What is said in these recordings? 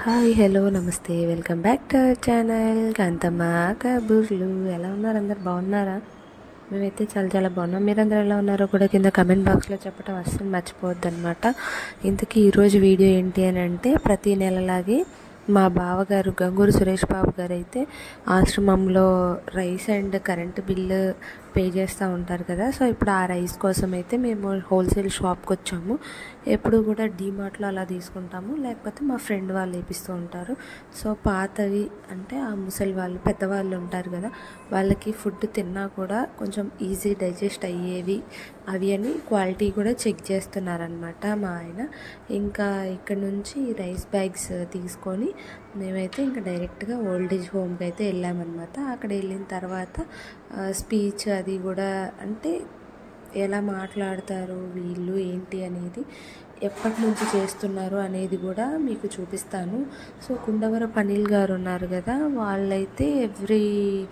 Hi hello namaste welcome back to our channel Kanthamma కబుర్లు ఎలా ఉన్నారు అందరు బాగున్నారా మేమైతే చాలా చాలా బాగున్నాం మీరందరూ ఎలా ఉన్నారో కూడా కింద కమెంట్ బాక్స్లో చెప్పడం అస్సలు మర్చిపోవద్దు అనమాట ఇంతకీ ఈరోజు వీడియో ఏంటి అని అంటే ప్రతి నెలలాగే మా బావగారు గంగూరు సురేష్ బాబు గారు అయితే ఆశ్రమంలో rice and current bill pay చేస్తూ ఉంటారు కదా సో ఇప్పుడు ఆ రైస్ కోసం అయితే మేము హోల్సేల్ షాప్కి వచ్చాము ఎప్పుడు కూడా డీమార్ట్లో అలా తీసుకుంటాము లేకపోతే మా ఫ్రెండ్ వాళ్ళు వేపిస్తూ ఉంటారు సో పాతవి అంటే ఆ ముసలి వాళ్ళు పెద్దవాళ్ళు ఉంటారు కదా వాళ్ళకి ఫుడ్ తిన్నా కూడా కొంచెం ఈజీ డైజెస్ట్ అయ్యేవి అవి అని క్వాలిటీ కూడా చెక్ చేస్తున్నారనమాట మా ఆయన ఇంకా ఇక్కడ నుంచి రైస్ బ్యాగ్స్ తీసుకొని మేమైతే ఇంకా డైరెక్ట్గా ఓల్డ్ ఏజ్ హోమ్కి అయితే వెళ్ళామన్నమాట అక్కడ వెళ్ళిన తర్వాత స్పీచ్ అది కూడా అంటే ఎలా మాట్లాడతారు వీళ్ళు ఏంటి అనేది ఎప్పటి నుంచి చేస్తున్నారు అనేది కూడా మీకు చూపిస్తాను సో కుండవర పనీల్ గారు ఉన్నారు కదా వాళ్ళైతే ఎవ్రీ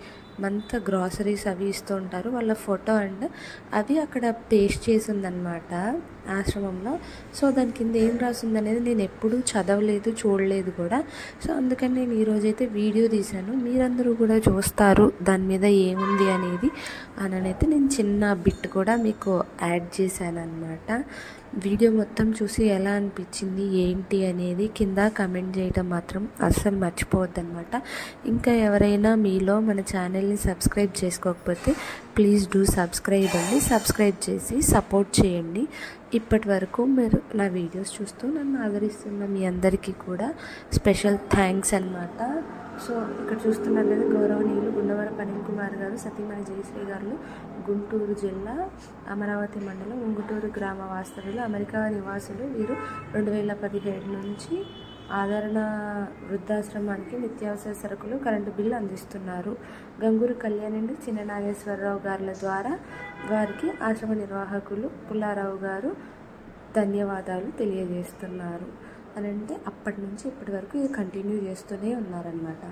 మంత్ గ్రాసరీస్ అవి ఇస్తూ ఉంటారు వాళ్ళ ఫోటో అండ్ అవి అక్కడ పేస్ట్ చేసి ఉందన్నమాట ఆశ్రమంలో సో దాని కింద ఏం రాసింది అనేది నేను ఎప్పుడూ చదవలేదు చూడలేదు కూడా సో అందుకని నేను ఈరోజైతే వీడియో తీశాను మీరందరూ కూడా చూస్తారు దాని మీద ఏముంది అనేది అననైతే నేను చిన్న బిట్ కూడా మీకు యాడ్ చేశాను అనమాట వీడియో మొత్తం చూసి ఎలా అనిపించింది ఏంటి అనేది కింద కమెంట్ చేయడం మాత్రం అస్సలు మర్చిపోవద్దనమాట ఇంకా ఎవరైనా మీలో మన ఛానల్ని సబ్స్క్రైబ్ చేసుకోకపోతే ప్లీజ్ డూ సబ్స్క్రైబ్ అండి సబ్స్క్రైబ్ చేసి సపోర్ట్ చేయండి ఇప్పటి వరకు మీరు నా వీడియోస్ చూస్తూ నన్ను ఆదరిస్తున్న మీ అందరికీ కూడా స్పెషల్ థ్యాంక్స్ అనమాట సో ఇక్కడ చూస్తున్నారు కదా గౌరవనీయులు గుండవర పనిల్ కుమార్ గారు సతీమణి జయశ్రీ గారు గుంటూరు జిల్లా అమరావతి మండలం ఉంగుటూరు గ్రామ వాస్తవ్యులు అమెరికా నివాసులు వీరు రెండు వేల పదిహేడు నుంచి ఆదరణ వృద్ధాశ్రమానికి నిత్యావసర సరుకులు కరెంటు బిల్లు అందిస్తున్నారు గంగూరు కళ్యాణ్ అండి చిన్న నాగేశ్వరరావు గారుల ద్వారా వారికి ఆశ్రమ నిర్వాహకులు పుల్లారావు గారు ధన్యవాదాలు తెలియజేస్తున్నారు అని అంటే అప్పటి నుంచి ఇప్పటి వరకు ఇది కంటిన్యూ చేస్తూనే ఉన్నారనమాట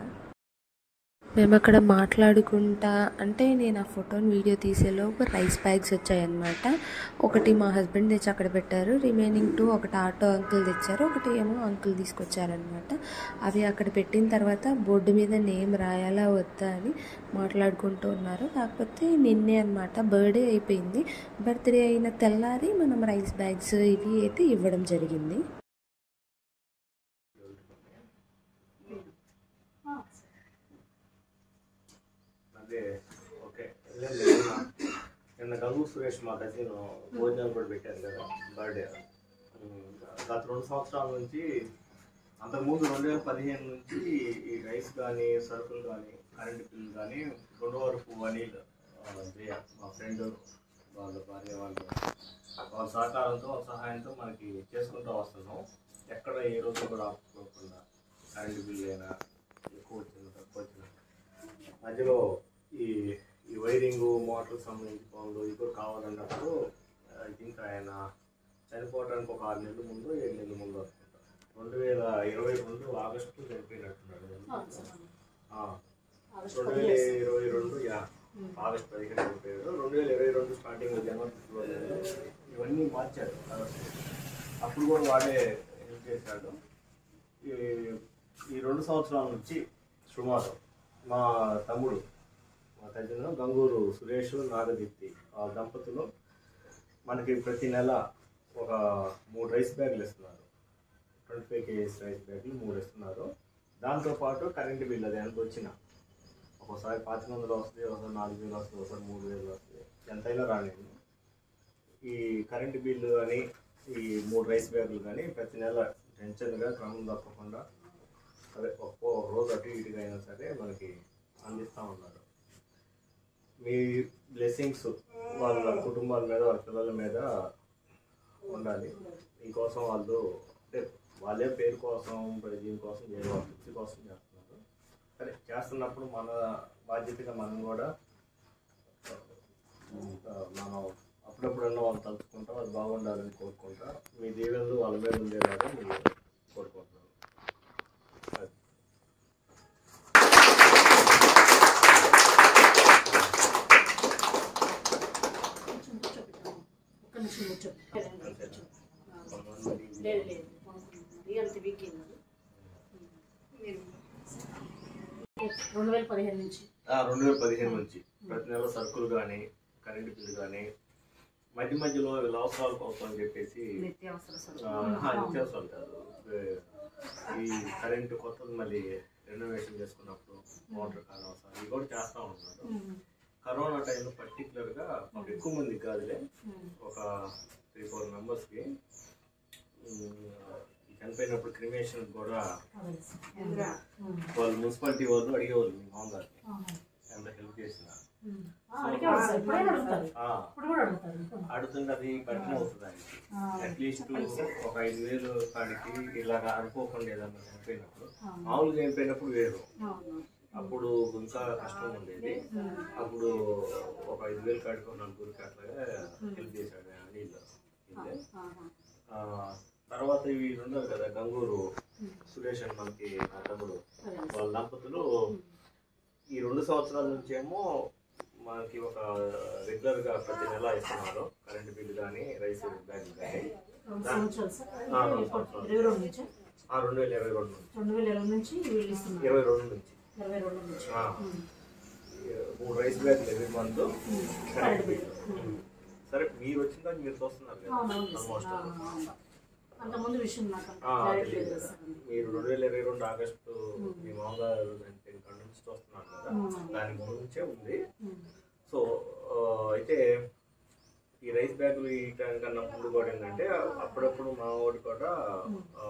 మేము అక్కడ మాట్లాడుకుంటా అంటే నేను ఆ ఫోటోని వీడియో తీసేలోపు రైస్ బ్యాగ్స్ వచ్చాయన్నమాట ఒకటి మా హస్బెండ్ తెచ్చి అక్కడ పెట్టారు రిమైనింగ్ టూ ఒకటి ఆటో అంకుల్ తెచ్చారు ఒకటి ఏమో అంకుల్ తీసుకొచ్చారనమాట అవి అక్కడ పెట్టిన తర్వాత బోర్డు మీద నేమ్ రాయాలా వద్దా అని మాట్లాడుకుంటూ ఉన్నారు కాకపోతే నిన్నే అనమాట బర్త్డే అయిపోయింది బర్త్డే అయిన తెల్లారి మనం రైస్ బ్యాగ్స్ ఇవి అయితే ఇవ్వడం జరిగింది అదే ఓకే వెళ్ళండి నిన్న నిన్న గంగు సురేష్ మా కజిన్ భోజనాలు కూడా పెట్టారు కదా బర్త్డే ఉమ్, గత రెండు సంవత్సరాల నుంచి అంతకుముందు రెండు వేల పదిహేను నుంచి ఈ రైస్ కానీ సరుకులు కానీ కరెంట్ బిల్లు కానీ రెండో వరకు అనిల్ ఆ, జయ మా ఫ్రెండ్ వాళ్ళ భార్య వాళ్ళు వాళ్ళ సహకారంతో వాళ్ళ సహాయంతో మనకి చేసుకుంటూ వస్తున్నాం ఎక్కడ ఏ రోజు కూడా ఆపుకోకుండా కరెంట్ బిల్లు అయినా ఎక్కువ వచ్చింది తక్కువ వచ్చింది మధ్యలో ఈ ఈ వైరింగ్ మోటార్ సంబంధించిన పనులు ఇవి కూడా కావాలన్నప్పుడు ఐ థింక్ ఆయన చనిపోవడానికి ఒక ఆరు నెలల ముందు ఏడు నెలల ముందు అనుకుంటా రెండు వేల ఇరవై రెండు ఆగస్టు చనిపోయినట్టున్నాడు ఆ, రెండు వేల ఇరవై రెండు యా ఆగస్ట్ పదిహేను చనిపోయాడు రెండు వేల ఇరవై రెండు స్టార్టింగ్ జనవరి ఫిబ్రవరిలో ఇవన్నీ మార్చారు కాబట్టి అప్పుడు కూడా వాడే హెల్ప్ చేశాడు ఈ ఈ రెండు సంవత్సరాల నుంచి సుమారు మా తమ్ముడు మా కజిన్ గంగూరు సురేష్ నాగదీప్తి ఆ దంపతులు మనకి ప్రతి నెల ఒక మూడు రైస్ బ్యాగులు ఇస్తున్నారు ట్వంటీ ఫైవ్ కేజీస్ రైస్ బ్యాగులు మూడు ఇస్తున్నారు దాంతోపాటు కరెంట్ బిల్ అది ఎంత వచ్చినా ఒకసారి పాతిక వందలు వస్తుంది ఒకసారి నాలుగు వేలు వస్తుంది ఒకసారి మూడు వేలు వస్తుంది ఎంతైనా రానివ్వండి ఈ కరెంట్ బిల్లు అని ఈ మూడు రైస్ బ్యాగులు కానీ ప్రతి నెల టెన్షన్గా క్రమం తప్పకుండా అదే ఒక్కో రోజు అటు ఇటుగా అయినా సరే మనకి అందిస్తూ ఉన్నారు మీ బ్లెస్సింగ్స్ వాళ్ళ కుటుంబాల మీద వాళ్ళ పిల్లల మీద ఉండాలి మీకోసం వాళ్ళు అంటే వాళ్ళే పేరు కోసం మరి దీనికోసం చేయరు వాళ్ళ తృప్తి కోసం చేస్తున్నారు సరే చేస్తున్నప్పుడు మన బాధ్యతగా మనం కూడా ఆ, మనం అప్పుడప్పుడన్నా వాళ్ళు తలుచుకుంటాం అది బాగుండాలని కోరుకుంటా మీ దీవెనలు వాళ్ళ మీద ఉండేలాగా మీరు కోరుకుంటున్నాను అది. ఒక్క నిమిషం కూర్చో. లేదు, లేదు, లేదు. ఇది అంత వీక్ అయింది. రెండు వేల పదిహేను నుంచి రెండు వేల పదిహేను నుంచి ప్రతి నెల సరుకులు కానీ కరెంటు బిల్లు కానీ మధ్య మధ్యలో వీళ్ళ అవసరాల కోసం అని చెప్పేసి నిత్యావసర ఆ, సరుకులు ఆ, నిత్యావసరాలు కాదు ఏ, ఈ కరెంటు కొత్తది మళ్ళీ రెనోవేషన్ చేసుకున్నప్పుడు మోటార్ కానవసరం ఇవి కూడా చేస్తూ ఉన్నారు ఉమ్, కరోనా టైంలో పర్టికులర్గా ఒక ఎక్కువ మందికి కాదులే ఉమ్, ఒక త్రీ ఫోర్ మెంబర్స్కి చనిపోయినప్పుడు క్రిమేషన్ కూడా అదే సార్. ఉమ్, వాళ్ళు మున్సిపాలిటీ వాళ్ళు అడిగేవాళ్ళు మీ మామగారు ఆహా. ఎంత హెల్ప్ చేసిన ఉమ్. ఆ, అడిగేవాళ్ళు సార్ ఎప్పుడైనా అడుగుతారు ఆ, ఇప్పుడు కూడా అడుగుతారు అడుగుతుంటే అది కఠినం అవుతుంది ఆయనకి ఆ, అట్లీస్ట్ ఒక ఐదు వేలు కాడికి ఇలాగ అనుకోకుండా ఏదన్నా చనిపోయినప్పుడు అవును. మామూలుగా చనిపోయినప్పుడు వేరు అవును. అప్పుడు ఇంకా కష్టం ఉండేది అప్పుడు ఒక ఐదు వేలు కాడికి ఒక నలుగురికి అట్లాగా హెల్ప్ చేశాడు ఆయన అనిల్ ఇదే. ఆహా. ఆ, తర్వాత ఇవి ఉన్నారు కదా గంగూరు సురేష్ అని మనకి నా తమ్ముడు అదే వాళ్ళ దంపతులు ఈ రెండు సంవత్సరాల నుంచి ఏమో మనకి ఒక రెగ్యులర్ గా ప్రతి నెల ఇస్తున్నారు కరెంట్ బిల్లు కానీ రైస్ బ్యాగ్ కానీ రెండు సంవత్సరాలు సార్ ఆ, రెండు సంవత్సరాలు. ఇరవై రెండు నుంచి ఆ రెండు వేల ఇరవై రెండు నుంచి రెండు వేల ఇరవై నుంచి వీళ్ళు ఇస్తున్నారు ఇరవై రెండు నుంచి ఇరవై రెండు నుంచి ఆ, ఉమ్. మూడు రైస్ బ్యాగ్లు ఎవ్రీ మంత్ కరెంట్ బిల్లు సరే మీరు వచ్చిన తర్వాత మీరు చూస్తున్నారు కదా అవునవును సార్. ఆల్మోస్ట్ ఆ, అవును. అంతకుముందు విషయం నాకు అంత ఆ, క్లారిటీ తెలీదు లేదు కదా. సార్ మీరు రెండు వేల ఇరవై రెండు ఆగస్టు మీ మామగారు చనిపోయిన కాడ నుంచి చూస్తున్నారు కదా ఉమ్. దాని ముందు నుంచే ఉంది ఉమ్. సో ఆ, అయితే ఈ రైస్ బ్యాగులు ఈ టైం కన్నా ముందు కూడా ఏంటంటే అప్పుడప్పుడు మా వాడు కూడా ఆ,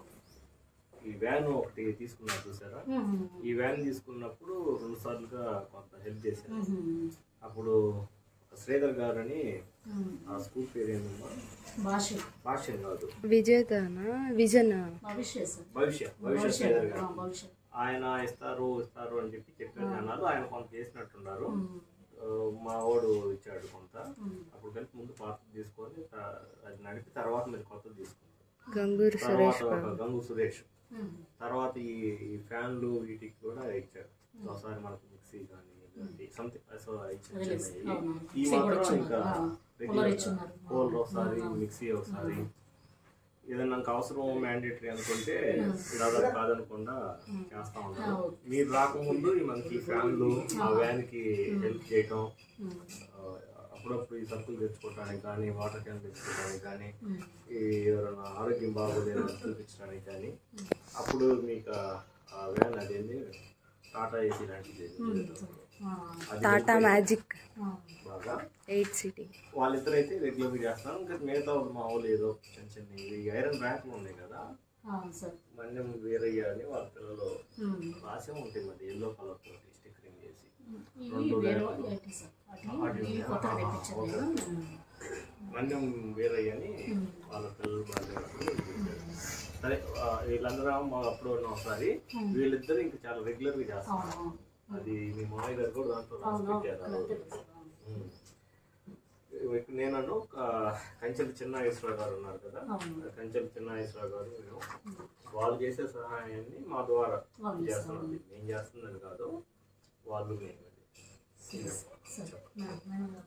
ఈ వ్యాన్ ఒకటి తీసుకున్నారు చూసారా ఉమ్. ఈ వ్యాన్ తీసుకున్నప్పుడు రెండు సార్లుగా కొంత హెల్ప్ చేశారు ఉమ్. అప్పుడు శ్రీధర్ గారు అని ఉమ్. ఆ స్కూల్ పేరు ఏంటమ్మా భాష భాష్యం కాదు విజేతనా విజనా భవిష్యత్ సార్ భవిష్య భవిష్య భవిష్యత్ శ్రీధర్ ఆ, గారు భవిష్యత్ ఆయన ఇస్తారు ఇస్తారు అని చెప్పి చెప్పారు అన్నారు ఆయన కొంత చేసినట్టున్నారు ఉమ్. ఆ, మా వాడు ఇచ్చాడు కొంత ఉమ్. అప్పుడు కలిపి ముందు పాత తీసుకొని త- అది నడిపి తర్వాత మీరు కొత్తది తీసుకున్నారు గంగూరు తర్వాత ఒక గంగు సురేష్ ఉమ్. తర్వాత ఈ ఈ ఫ్యాన్లు వీటికి కూడా ఇచ్చారు ఒకసారి మనకు మిక్సీ కానీ సంథింగ్ సో ఇచ్చిన Release. చిన్నవి. అవును. ఈ మిక్సీ కూడా మాత్రం ఇచ్చున్నారు. ఇంకా ఆ, regular కూలర్ గా ఇచ్చున్నారు. కూలర్ ఒకసారి మిక్సీ ఒకసారి ఏదైనా నాకు అవసరం మ్యాండేటరీ అనుకుంటే దాదాపు కాదనకుండా చేస్తా ఉంటాను మీరు రాకముందు ఈ మనకి ఫ్యాన్లు ఆ వ్యాన్ కి హెల్ప్ చేయటం ఉమ్. ఆ, అప్పుడప్పుడు ఈ సరుకులు తెచ్చుకోవడానికి కానీ వాటర్ క్యాన్ తెచ్చుకోవడానికి కానీ ఉమ్. ఈ ఎవరైనా ఆరోగ్యం బాగోలేదు చూపించడానికి కానీ అప్పుడు మీకు ఆ- ఆ వ్యాన్ అదేంది టాటా ఏసీ లాంటిది ఆ, అది టాటా మ్యాజిక్ ఆ. బాగా ఎయిట్ సీటింగ్ వాళ్ళిద్దరు అయితే రెగ్యులర్గా చేస్తాను ఇంకా మిగతా వాళ్ళు మామూలు ఏదో చిన్న చిన్న ఇవి ఐరన్ ర్యాక్లు ఉన్నాయి కదా ఆ, సార్ మన్యం వేరయ్య అని వాళ్ళ పిల్లలు ఉమ్. రాసే ఉంటాయి మరి ఎల్లో కలర్ తోటి స్టిక్కరింగ్ చేసి ఇవి వేరే వాళ్ళు ఏంటి సార్ వాటిని ఇవి కొత్తగా తెప్పించారు నేను. ఉమ్. మన్యం వేరయ్య అని వాళ్ళ పిల్లలు బాగా సరే ఆ, వీళ్ళందరూ మా అప్పుడు ఉన్న ఒకసారి వీళ్ళిద్దరు ఇంకా చాలా రెగ్యులర్ గా చేస్తారు అవును అవును. అది మీ మామయ్య గారు కూడా దాంట్లో రాసి అవును పెట్టారు ఆ అవును. రోజు. తెలుసు. అవును. ఉమ్. ఇప్పుడు నేనను ఆ, కంచెల చిన్నాగేశ్వరరావు గారు ఉన్నారు కదా అవును. కంచెల చిన్నాగేశ్వరరావు గారు నేను వాళ్ళు చేసే సహాయాన్ని మా ద్వారా వాళ్ళు చేస్తున్నాం నేను చేస్తున్నది కాదు వాళ్ళు నేను అది. సరే మేడం, మేడం గారు.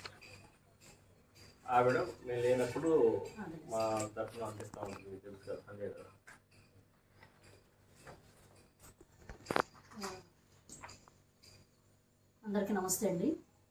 ఆవిడ మేము లేనప్పుడు అదే. మా తరఫున అందిస్తూ ఉంటుంది మీకు తెలుసు కదా సంజయ్ గారు అందరికీ నమస్తే అండి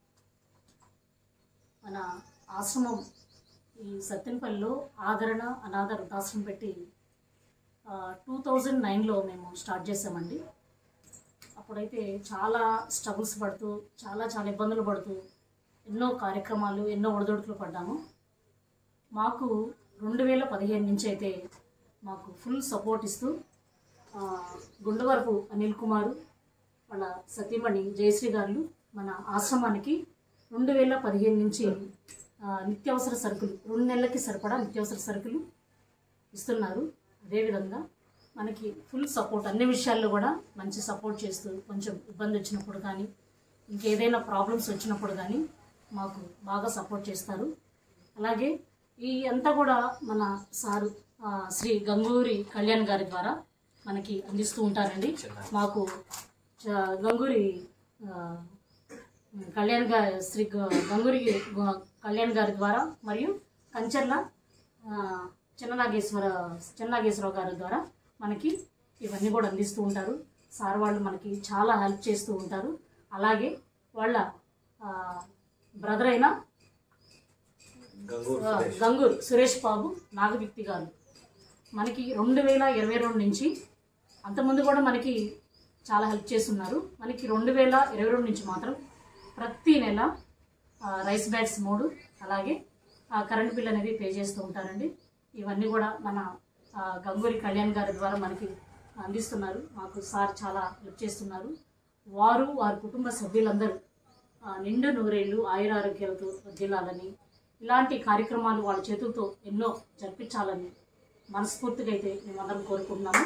మన ఆశ్రమం ఈ సత్యనపల్లిలో ఆదరణ అనాథ వృద్ధాశ్రమం పెట్టి టూ థౌజండ్ నైన్లో మేము స్టార్ట్ చేసామండి అప్పుడైతే చాలా స్ట్రగుల్స్ పడుతూ చాలా చాలా ఇబ్బందులు పడుతూ ఎన్నో కార్యక్రమాలు ఎన్నో ఒడిదొడుకులు పడ్డాము మాకు రెండు వేల పదిహేను నుంచి అయితే మాకు ఫుల్ సపోర్ట్ ఇస్తూ ఆ, గుండవరపు అనిల్ కుమారు వాళ్ళ సతీమణి జయశ్రీ గారు మన ఆశ్రమానికి రెండు వేల పదిహేను నుంచి ఆ, నిత్యావసర సరుకులు రెండు నెలలకి సరిపడా నిత్యావసర సరుకులు ఇస్తున్నారు అదేవిధంగా మనకి ఫుల్ సపోర్ట్ అన్ని విషయాల్లో కూడా మంచి సపోర్ట్ చేస్తూ కొంచెం ఇబ్బంది వచ్చినప్పుడు కానీ ఇంకేదైనా ప్రాబ్లమ్స్ వచ్చినప్పుడు కానీ మాకు బాగా సపోర్ట్ చేస్తారు అలాగే ఈ అంతా కూడా మన సారు ఆ, శ్రీ గంగూరి కళ్యాణ్ గారి ద్వారా మనకి అందిస్తూ ఉంటారండి మాకు చ- గంగూరి ఆ, కళ్యాణ్ గారి శ్రీ గ- గంగూరి గ- కళ్యాణ్ గారి ద్వారా మరియు కంచర్ల ఆ, చిన్ననాగేశ్వర చిన్ననాగేశ్వరరావు గారి ద్వారా మనకి ఇవన్నీ కూడా అందిస్తూ ఉంటారు సార్ వాళ్ళు మనకి చాలా హెల్ప్ చేస్తూ ఉంటారు అలాగే వాళ్ళ బ్రదర్ అయిన గంగూరు ఆ, సురేష్ గంగూర్ సురేష్ బాబు నాగవ్యక్తి గారు మనకి రెండు వేల ఇరవై రెండు నుంచి అంతకుముందు కూడా మనకి చాలా హెల్ప్ చేస్తున్నారు మనకి రెండు వేల ఇరవై రెండు నుంచి మాత్రం ప్రతి నెల ఆ, రైస్ బ్యాగ్స్ మూడు అలాగే ఆ, కరెంట్ బిల్ అనేది పే చేస్తూ ఉంటారండి ఇవన్నీ కూడా మన ఆ, గంగూరి కళ్యాణ్ గారి ద్వారా మనకి అందిస్తున్నారు మాకు సార్ చాలా హెల్ప్ చేస్తున్నారు వారు వారి కుటుంబ సభ్యులందరూ ఆ, నిండు నూరేళ్ళు ఆయురారోగ్యాలతో వర్ధిల్లాలని ఇలాంటి కార్యక్రమాలు వాళ్ళ చేతులతో ఎన్నో జరిపించాలని మనస్ఫూర్తిగా అయితే మేమందరం కోరుకుంటున్నాము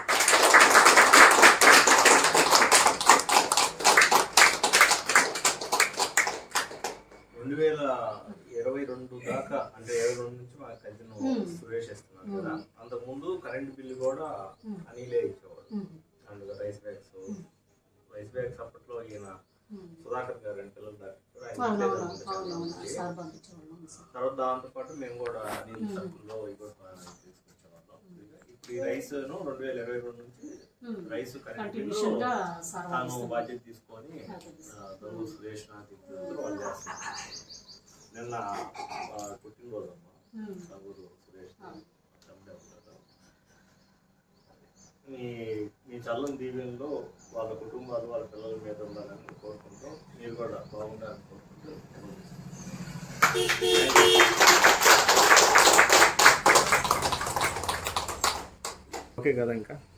రెండు వేల ఇరవై రెండు దాకా అంటే ఇరవై రెండు నుంచి మా కజిన్ Hmm. సురేష్ ఇస్తున్నారు కదా అంతకుముందు కరెంట్ బిల్లు కూడా Hmm. అనిలే ఇచ్చేవాడు ఉమ్, and rice bags rice bags అప్పట్లో ఈయన ఉమ్. సుధాకర్ గారు అని పిల్లలు దాకా ఆయన అవునవును ఇచ్చేదాన్ని అవునవును చాలా సార్ మందికి. పంపించేవాళ్ళం సార్ తర్వాత దాంతో పాటు మేము కూడా నీళ్ళ సరుకుల్లో ఇవి కూడా తీసుకొచ్చేవాళ్ళం ఇప్పుడు ఈ రైస్ రెండు వేల ఇరవై రెండు నుంచి ఉమ్. రైస్ కరెంట్ కంటిన్యూషన్ బిల్లు గా సార్ వాళ్ళు తాను ఇస్తున్నారు. బాధ్యత తీసుకొని బాధ్యత ఆ, గంగు సురేష్ నాథ్ ఇద్దరు వాళ్ళు చేస్తున్నారు నిన్న ఆ, పుట్టినరోజు అమ్మ ఉమ్. గంగూరు సురేష్ ఆ. తమ్ముడే ఉంటారు మీ మీ చల్లని దీవెనలో వాళ్ళ కుటుంబాలు వాళ్ళ పిల్లల మీద ఉండాలని కోరుకుంటూ మీరు కూడా బాగుండాలని కోరుకుంటూ ఓకే కదా ఇంకా